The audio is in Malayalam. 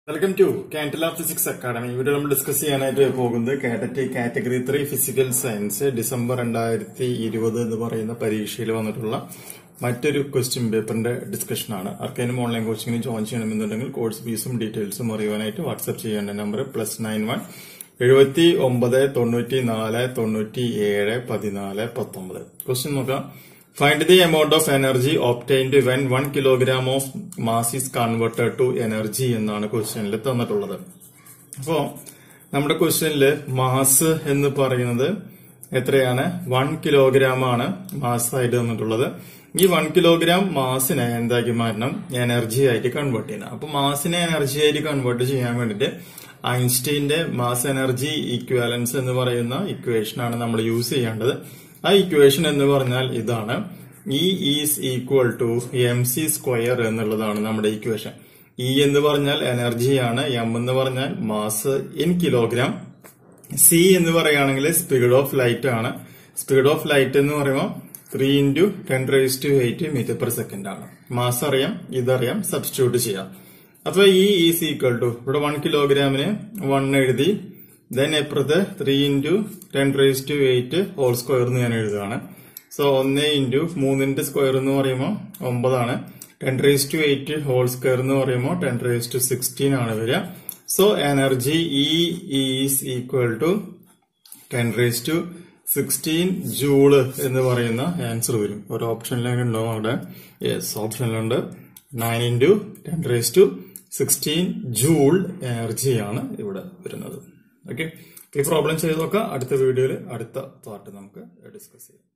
വെൽക്കം ടു കാൻറ്റല ഫിസിക്സ് അക്കാഡമി ഇവിടെ നമ്മൾ ഡിസ്കസ് ചെയ്യാനായിട്ട് പോകുന്നത് കാറ്ററ്റ് category three physical science December രണ്ടായിരത്തി ഇരുപത് എന്ന് പറയുന്ന പരീക്ഷയിൽ വന്നിട്ടുള്ള മറ്റൊരു ക്വസ്റ്റ്യൻ പേപ്പറിന്റെ ഡിസ്കഷനാണ് ആർക്കെങ്കിലും ഓൺലൈൻ കോച്ചിങ്ങിന് ജോയിൻ ചെയ്യണമെന്നുണ്ടെങ്കിൽ കോഴ്സ് ഫീസും ഡീറ്റെയിൽസും അറിയുവാനായിട്ട് വാട്സ്ആപ്പ് ചെയ്യേണ്ട നമ്പർ പ്ലസ് നയൻ വൺ എഴുപത്തി ഒമ്പത് തൊണ്ണൂറ്റി നാല് തൊണ്ണൂറ്റി ഏഴ് പതിനാല് പത്തൊമ്പത് ക്വസ്റ്റ്യൻ നോക്കാം find the amount of energy obtained when one kilogram of mass is converted to energy എന്നാണ് ക്വസ്റ്റ്യനിൽ തന്നിട്ടുള്ളത് അപ്പോ നമ്മുടെ ക്വസ്റ്റ്യനിൽ മാസ് എന്ന് പറയുന്നത് എത്രയാണ് വൺ കിലോഗ്രാം ആണ് മാസ് ആയിട്ട് തന്നിട്ടുള്ളത് ഈ വൺ കിലോഗ്രാം മാസിനെ എന്താക്കി മാറ്റണം എനർജി ആയിട്ട് കൺവേർട്ട് ചെയ്യണം അപ്പൊ മാസിനെ എനർജി ആയിട്ട് കൺവേർട്ട് ചെയ്യാൻ വേണ്ടിട്ട് ഐൻസ്റ്റീന്റെ മാസ് എനർജി ഇക്വാലൻസ് എന്ന് പറയുന്ന ഇക്വേഷൻ ആണ് നമ്മൾ യൂസ് ചെയ്യേണ്ടത് ആ ഇക്വേഷൻ എന്ന് പറഞ്ഞാൽ ഇതാണ് E is equal to M C square എന്നുള്ളതാണ് നമ്മുടെ ഇക്വേഷൻ ഇ എന്ന് പറഞ്ഞാൽ എനർജിയാണ് എം എന്ന് പറഞ്ഞാൽ മാസ് ഇൻ കിലോഗ്രാം സി എന്ന് പറയുകയാണെങ്കിൽ സ്പീഡ് ഓഫ് ലൈറ്റ് ആണ് സ്പീഡ് ഓഫ് ലൈറ്റ് എന്ന് പറയുമ്പോൾ three into ten raise to eight metre per second ആണ് മാസ് അറിയാം ഇതറിയാം സബ്സ്റ്റിറ്റ്യൂട്ട് ചെയ്യാം അപ്പൊ ഈ ഈസ് ഈക്വൽ ടു ഇവിടെ വൺ കിലോഗ്രാമിന് വൺ എഴുതി ദെൻ എപ്പുറത്ത് three into ten raise to eight whole square എന്ന് ഞാൻ എഴുതുകയാണ് സോ ഒന്ന് ഇൻറ്റു മൂന്നിന്റെ സ്ക്വയർ എന്ന് പറയുമ്പോൾ ഒമ്പതാണ് ten raise to eight whole square എന്ന് പറയുമ്പോൾ ടെൻ റേസ് ടു സിക്സ്റ്റീൻ ആണ് വരിക so energy E is equal to ten raise to sixteen joule എന്ന് പറയുന്ന ആൻസർ വരും ഒരു ഓപ്ഷനിലേക്ക് ഉണ്ടാവും അവിടെ യെസ് ഓപ്ഷനിലുണ്ട് nine into ten raise to sixteen joule എനർജിയാണ് ഇവിടെ വരുന്നത് ഓക്കെ ഈ പ്രോബ്ലം ചെയ്ത് നോക്കാം അടുത്ത വീഡിയോയിൽ അടുത്ത പാർട്ട് നമുക്ക് ഡിസ്കസ് ചെയ്യാം